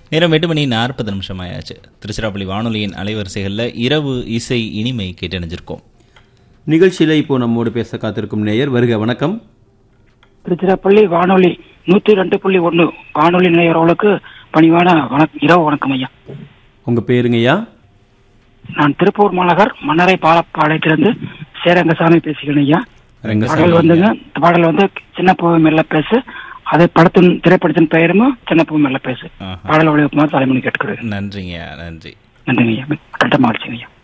நேரம் எட்டு மணி நாற்பது நிமிஷம் ஆயாச்சு திருச்சிராப்பள்ளி வானொலியின் அலைவரிசைகளில் இரவு இசை இனிமை கேட்டணிஞ்சிருக்கோம் நிகழ்ச்சியில இப்போ நம்மோடு பேச காத்திருக்கும் நேயர் வருக வணக்கம் திருச்சிராப்பள்ளி வானொலி நூத்தி ரெண்டு புள்ளி ஒண்ணு வானொலி நேயர்களுக்கு பணிவான வணக் இரவு வணக்கம் ஐயா உங்க பேருங்கய்யா நான் திருப்பூர் மாநகர் மன்னரை பாலப்பாளையத்திலிருந்து சேரங்கசாமி பேசுகிறேன் ஐயா ரங்கசாமி பாடல் வந்துங்க இந்த பாடல் வந்து சின்ன பூவை மெல்ல பேசு அது படத்தின் திரைப்படத்தின் பெயரும் சின்ன பூவை மெல்ல பேசு ஆஹா. பாடல் வழிவகுமார் தலைமணி கேட்டுக்கிறேன் நன்றிங்க நன்றி நன்றிங்க ஐயா கட்ட மகிழ்ச்சிங்க ஐயா